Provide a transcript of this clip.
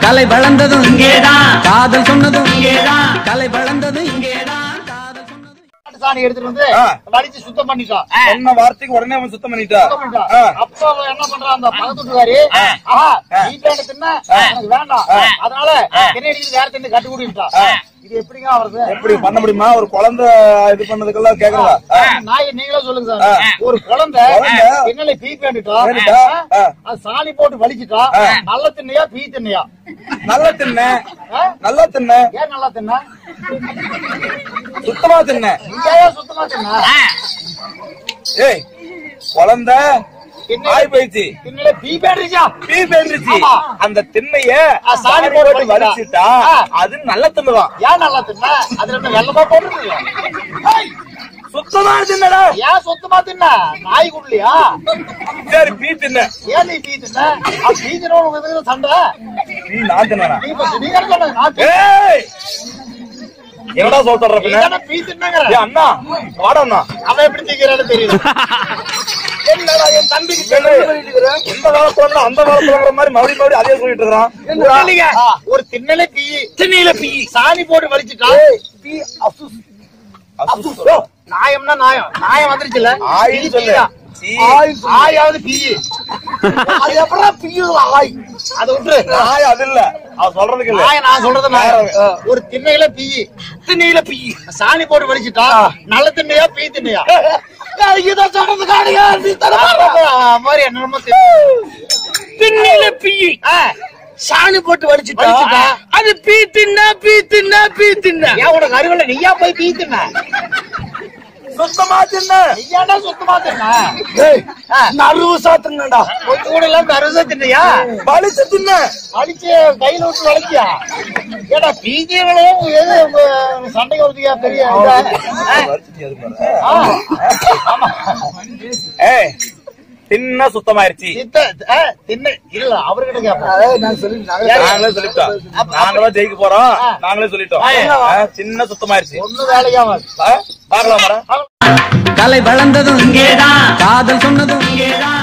கலை வளர்ந்ததும் இங்கேதான் காதல் சொன்னதும் இங்கேதான் கலை வளர்ந்ததும் இங்கேதான் காதல் சொன்னதும் சாணி எடுத்துட்டு வந்து ஆ. வடிச்சு சுத்தம் பண்ணிட்டான் சொன்ன வார்த்தைக்கு உடனே அவன் சுத்தம் பண்ணிட்டா சுத்தம் பண்ணிட்டான். ஆ. அப்ப அவன் என்ன பண்றான் அந்த பக்கத்துட்டுக்காரி ஆஹா வீட்டுல தின்ன எனக்கு வேண்டாம் அதனால திணை அடிக்கிறது வேற தின்னு கட்டு கூட்டிட்டான் இது எப்படிங்க வருது எப்படி பண்ண முடியுமா ஒரு குழந்தை இது பண்ணதுக்கெல்லாம் கேக்குறதா ஆ. நாய் நீங்களே சொல்லுங்க சார் ஒரு குழந்தை குழந்தை. பின்னால பீ பேண்டுட்டா வேண்டுட்டா? ஆ. அது சாணி போட்டு வலிச்சுட்டா நல்ல திண்ணையா பீ திண்ணையா நல்லா தின்ன ஆ? நல்லா தின்ன ஏன் நல்லா தின்ன சுத்தமா தின்ன ஏன் சுத்தமா தின்ன ஏய் குழந்தை ஆய் போயிடுச்சு திண்ணையில பீ பேண்டுச்சா பீ பேந்துருச்சு ஆமா. அந்த திண்ணைய ஆ, சாணி சாணி போட்டு போட்டு வலிச்சிட்டா. வலிச்சுட்டா ஆ. அது நல்ல தின்னுதான் ஏன் நல்லா தின்ன அதுல என்ன வெள்ளமா போட்டுருக்கீங்க சுத்தமா தின்னடா ஏன் சுத்தமா தின்ன நாய் குடலையா சரி பீ தின்ன ஏன் நீ பீ தின்ன அப்ப பீ தின்னு சண்டை நீ நான் தின்னா நீ இப்ப நீ தானே சொன்ன நான் பீ- ஏய் என்னடா சொல்ற நீ பின்ன தானே பீ தின்னங்கிற ஏய் அண்ணா வாடா அண்ணா அவன் எப்படி திங்கிறான்னு தெரியல என்னடா என் தம்பிக்கு சொல்லு இந்த காலத்துல இருந்து அந்த காலத்துல மாதிரி மறுபடியும் மறுபடியும் அதே சொல்லிட்டு இருக்கிறான் இல்லைங்க. ஒரு திண்ணல பீ திண்ணையில பீ சாணி போட்டு வலிச்சுட்டா பீ அசுஸ் அசுஸ் நாயம்னா நாயம் நாயம் வந்துருச்சுல ஆயின்னு பீ சொல்லு. பீதான். சீ. ஆயாவது பீ அது எப்படா பீ ஆய் அதை விட்டுரு நாய் அது இல்ல அவன் சொல்றதுக்கு இல்ல நாய நான் சொல்றது நாயம் ஒரு திண்ணையில பீ திண்ணையில பீ சாணி போட்டு வலிச்சுட்டா நல்ல திண்ணையா பீ திண்ணையா இத சொல்றது காடியா நீ மாதிரி என்னமோ திண்ணையில பீ சாணி போட்டு வலிச்சுட்டா அது பீ தின்னா பீ தின்னா பீ தின்னா ஏன் உனக்கு அறிவில்ல நீயா போய் பீ தின்ன சுத்தமா தின்ன நீயாண்டா சுத்தமா தின்ன நறுவு சாத்துங்கடா கொஞ்சம் கூட இல்லாம அறுபதா தின்னையா பழிச்சு தின்ன வலிச்சு கையில விட்டு வலிக்கியா ஏடா பிஜிகளும் எது உங்க சண்டைக்கு வருதுயா பெரிய இதா? ஆ, ஆமா. ஏய் தின்ன சுத்தமாயிருச்சு சித்த ஆ, திண்ணை இல்ல அவர்கிட்ட கேப்பேன் நாங்களே சொல்லிட்டோம் நாங்களும் ஜெயிக்க போறோம் நாங்களே சொல்லிட்டோம் ஆ, சின்ன சுத்தமாயிருச்சு ஒண்ணு வேலையாவாது ஆ, பார்க்கலாம் மேடம் கலை வளர்ந்ததும் இங்கேதான் காதல் சொன்னதும் இங்கேதான்